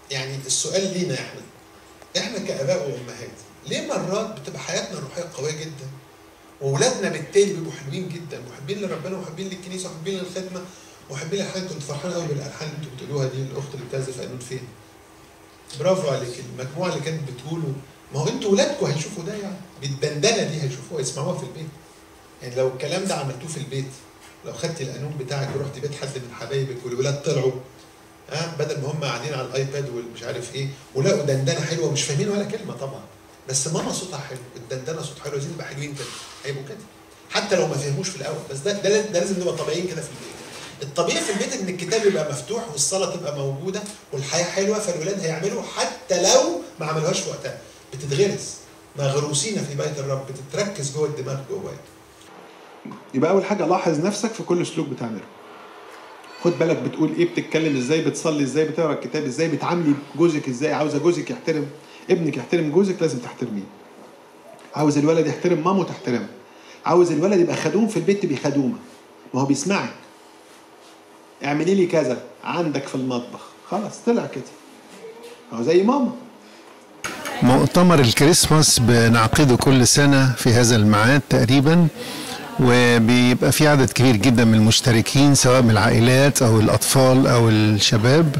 يعني السؤال لينا احنا احنا كاباء وامهات ليه مرات بتبقى حياتنا الروحيه قويه جدا واولادنا بالتالي بيبقوا حلوين جدا محبين لربنا ومحبين للكنيسه ومحبين للخدمه ومحبين للالحان كنت فرحان قوي بالالحان اللي انتوا بتقولوها دي الاخت اللي بتعزف قانون فين برافو عليك المجموعه اللي كانت بتقولوا ما هو انتوا ولادكم هيشوفوا ده يعني بالدندنه دي هيشوفوها يسمعوها في البيت يعني لو الكلام ده عملتوه في البيت لو خدت القانون بتاعك ورحت بيت حد من حبايبك والولاد طلعوا ها أه؟ بدل ما هم قاعدين على الايباد والمش عارف ايه ولقوا دندنه حلوه مش فاهمين ولا كلمه طبعا بس ماما صوتها حلو الدندنه صوت حلو عايزين نبقى حلوين كده هيبقوا كده حتى لو ما فهموش في الاول بس ده ده, ده لازم نبقى طبيعيين كده في البيت الطبيعي في البيت ان الكتاب يبقى مفتوح والصلاه تبقى موجوده والحياه حلوه فالولاد هيعملوا حتى لو ما عملوهاش في وقتها بتتغرس مغروسين في بيت الرب بتتركز جوه الدماغ جواك يبقى اول حاجه لاحظ نفسك في كل سلوك بتعمله خد بالك بتقول ايه بتتكلم ازاي بتصلي ازاي بتقرا الكتاب ازاي بتعاملي جوزك ازاي عاوزه جوزك يحترم ابنك يحترم جوزك لازم تحترميه عاوز الولد يحترم مامه تحترمه عاوز الولد يبقى خدوم في البيت تبقي خدومه ما هو بيسمعك اعملي لي كذا عندك في المطبخ خلاص طلع كده هو زي ماما مؤتمر الكريسماس بنعقده كل سنة في هذا الميعاد تقريبا وبيبقى في عدد كبير جدا من المشتركين سواء من العائلات أو الأطفال أو الشباب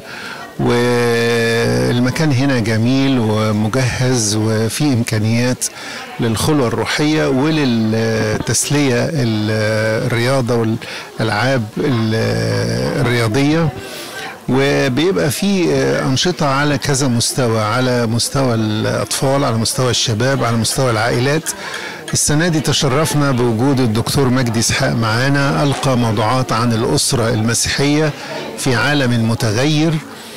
والمكان هنا جميل ومجهز وفي إمكانيات للخلوة الروحية وللتسلية الرياضة والألعاب الرياضية وبيبقى في أنشطة على كذا مستوى على مستوى الأطفال على مستوى الشباب على مستوى العائلات السنة دي تشرفنا بوجود الدكتور مجدي إسحاق معانا ألقى موضوعات عن الأسرة المسيحية في عالم متغير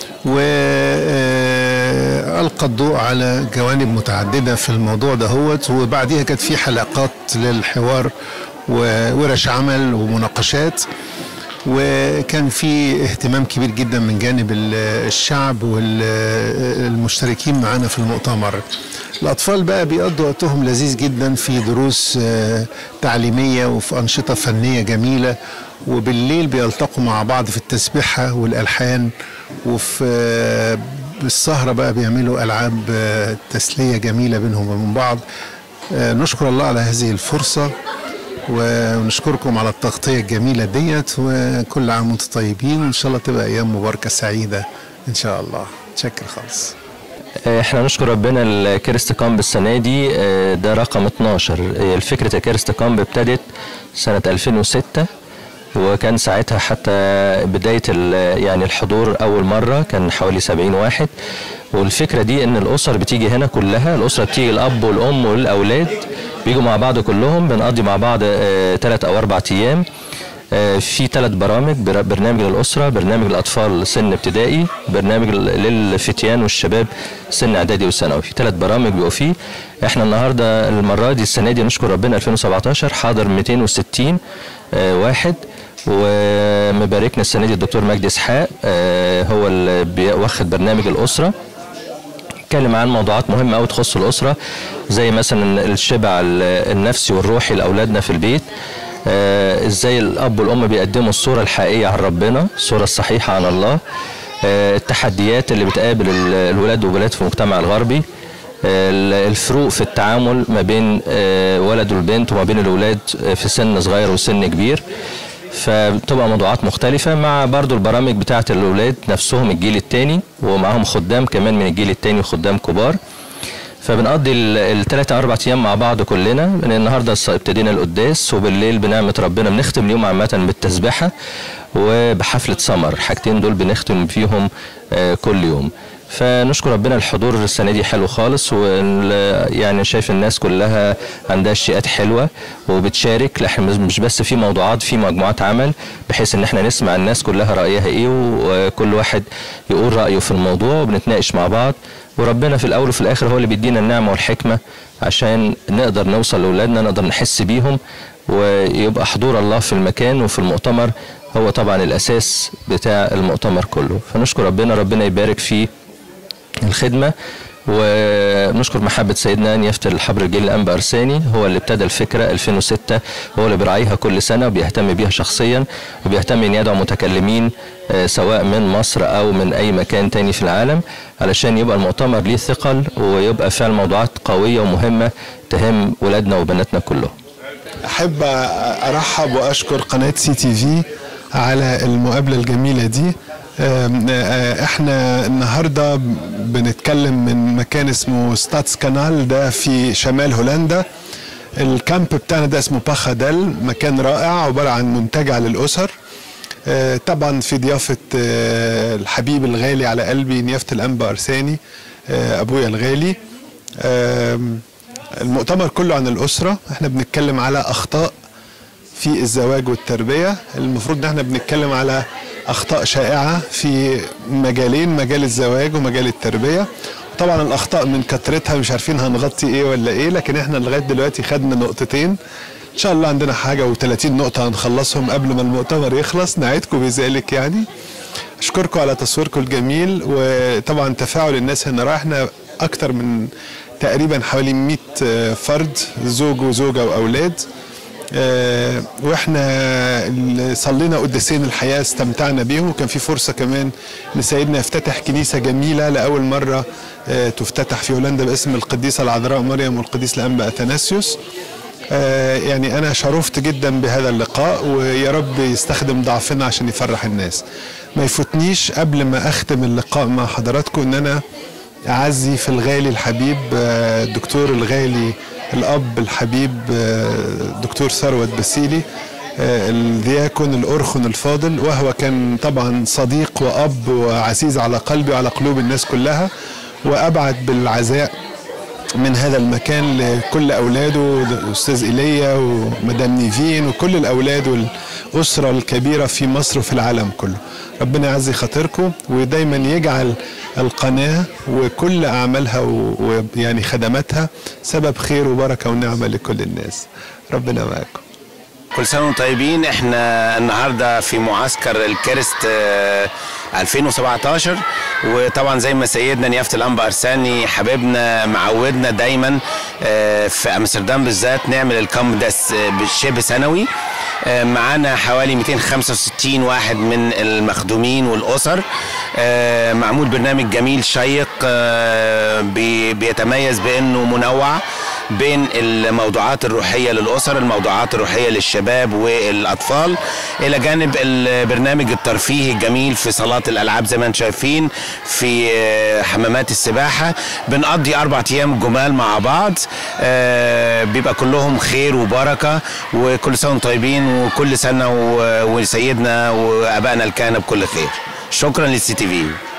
وألقى الضوء على جوانب متعددة في الموضوع دهوت وبعديها كانت في حلقات للحوار وورش عمل ومناقشات وكان في اهتمام كبير جدا من جانب الشعب والمشتركين معانا في المؤتمر الأطفال بقى بيقضوا وقتهم لذيذ جدا في دروس تعليمية وفي أنشطة فنية جميلة وبالليل بيلتقوا مع بعض في التسبيحة والألحان وفي السهرة بقى بيعملوا ألعاب تسلية جميلة بينهم وبين بعض نشكر الله على هذه الفرصة ونشكركم على التغطية الجميلة ديت وكل عام وانتم طيبين وإن شاء الله تبقى أيام مباركة سعيدة إن شاء الله شكر خالص احنا نشكر ربنا الكيرست كامب السنه دي ده رقم 12 فكره الكيرست كامب ابتدت سنه 2006 وكان ساعتها حتى بدايه يعني الحضور اول مره كان حوالي 70 واحد والفكره دي ان الاسر بتيجي هنا كلها الاسره بتيجي الاب والام والاولاد بيجوا مع بعض كلهم بنقضي مع بعض ثلاث او اربع ايام في ثلاث برامج برنامج للأسرة برنامج للأطفال سن ابتدائي برنامج للفتيان والشباب سن إعدادي وثانوي في ثلاث برامج بيبقوا فيه احنا النهاردة المرة دي السنة دي نشكر ربنا 2017 حاضر 260 واحد ومباركنا السنة دي الدكتور مجدي إسحاق هو اللي واخد برنامج الأسرة اتكلم عن موضوعات مهمه قوي تخص الاسره زي مثلا الشبع النفسي والروحي لاولادنا في البيت آه ازاي الاب والام بيقدموا الصوره الحقيقيه عن ربنا الصوره الصحيحه عن الله آه التحديات اللي بتقابل الولاد والبنات في المجتمع الغربي آه الفروق في التعامل ما بين ولد والبنت وما بين الولاد في سن صغير وسن كبير فبتبقى موضوعات مختلفة مع برضو البرامج بتاعة الأولاد نفسهم الجيل التاني ومعاهم خدام كمان من الجيل التاني وخدام كبار فبنقضي الثلاث اربع ايام مع بعض كلنا من النهارده ابتدينا القداس وبالليل بنعمه ربنا بنختم اليوم عامه بالتسبيحه وبحفله سمر حاجتين دول بنختم فيهم كل يوم فنشكر ربنا الحضور السنه دي حلو خالص ويعني شايف الناس كلها عندها اشتياقات حلوه وبتشارك لكن مش بس في موضوعات في مجموعات عمل بحيث ان احنا نسمع الناس كلها رايها ايه وكل واحد يقول رايه في الموضوع وبنتناقش مع بعض وربنا في الاول وفي الاخر هو اللي بيدينا النعمه والحكمه عشان نقدر نوصل لاولادنا نقدر نحس بيهم ويبقى حضور الله في المكان وفي المؤتمر هو طبعا الاساس بتاع المؤتمر كله فنشكر ربنا ربنا يبارك في الخدمه ونشكر محبة سيدنا نيافة الحبر الجيل الأنبا أرساني هو اللي ابتدى الفكرة 2006 هو اللي بيراعيها كل سنة وبيهتم بيها شخصيا وبيهتم إن يدعو متكلمين آه، سواء من مصر أو من أي مكان تاني في العالم علشان يبقى المؤتمر ليه ثقل ويبقى فعلا موضوعات قوية ومهمة تهم ولادنا وبناتنا كلهم احب ارحب واشكر قناه سي تي في على المقابله الجميله دي آم، آه، احنا النهارده بنتكلم من مكان اسمه ستاتس كانال ده في شمال هولندا الكامب بتاعنا ده اسمه باخادل مكان رائع عباره عن منتجع للاسر آه، طبعا في ضيافه آه، الحبيب الغالي على قلبي نيافه الانبا ارساني آه، ابويا الغالي آم، المؤتمر كله عن الأسرة احنا بنتكلم على أخطاء في الزواج والتربية المفروض ان احنا بنتكلم على أخطاء شائعة في مجالين مجال الزواج ومجال التربية طبعا الأخطاء من كثرتها مش عارفين هنغطي ايه ولا ايه لكن احنا لغاية دلوقتي خدنا نقطتين ان شاء الله عندنا حاجة و30 نقطة هنخلصهم قبل ما المؤتمر يخلص نعدكم بذلك يعني اشكركم على تصويركم الجميل وطبعا تفاعل الناس هنا رائع احنا اكتر من تقريبا حوالي 100 فرد زوج وزوجه واولاد آه، واحنا اللي صلينا قداسين الحياه استمتعنا بيهم وكان في فرصه كمان ان سيدنا يفتتح كنيسه جميله لاول مره آه، تفتتح في هولندا باسم القديسه العذراء مريم والقديس الانبا اثناسيوس آه، يعني انا شرفت جدا بهذا اللقاء ويا رب يستخدم ضعفنا عشان يفرح الناس ما يفوتنيش قبل ما اختم اللقاء مع حضراتكم ان انا اعزي في الغالي الحبيب آه، الدكتور الغالي الاب الحبيب آه، دكتور ثروت بسيلي آه، الدياكون الأرخن الفاضل وهو كان طبعا صديق وأب وعزيز على قلبي وعلى قلوب الناس كلها وأبعد بالعزاء من هذا المكان لكل اولاده الاستاذ ايليا ومدام نيفين وكل الاولاد والاسره الكبيره في مصر وفي العالم كله ربنا يعزي خاطركم ودايما يجعل القناه وكل اعمالها و- ويعني خدماتها سبب خير وبركه ونعمه لكل الناس ربنا معاكم كل سنه وانتم طيبين احنا النهارده في معسكر الكريست آه، 2017 وطبعا زي ما سيدنا نيافه الانبا ارساني حبيبنا معودنا دايما آه، في امستردام بالذات نعمل الكامب ده س- شبه سنوي آه، معانا حوالي 265 واحد من المخدومين والاسر آه، معمول برنامج جميل شيق آه، بي- بيتميز بانه منوع بين الموضوعات الروحيه للاسر الموضوعات الروحيه للشباب والاطفال الى جانب البرنامج الترفيهي الجميل في صالات الالعاب زي ما انتم شايفين في آه، حمامات السباحه بنقضي اربع ايام جمال مع بعض آه، بيبقى كلهم خير وبركه وكل سنه وانتم طيبين وكل سنه و- وسيدنا وابائنا الكهنه بكل خير شكرا للسي تي في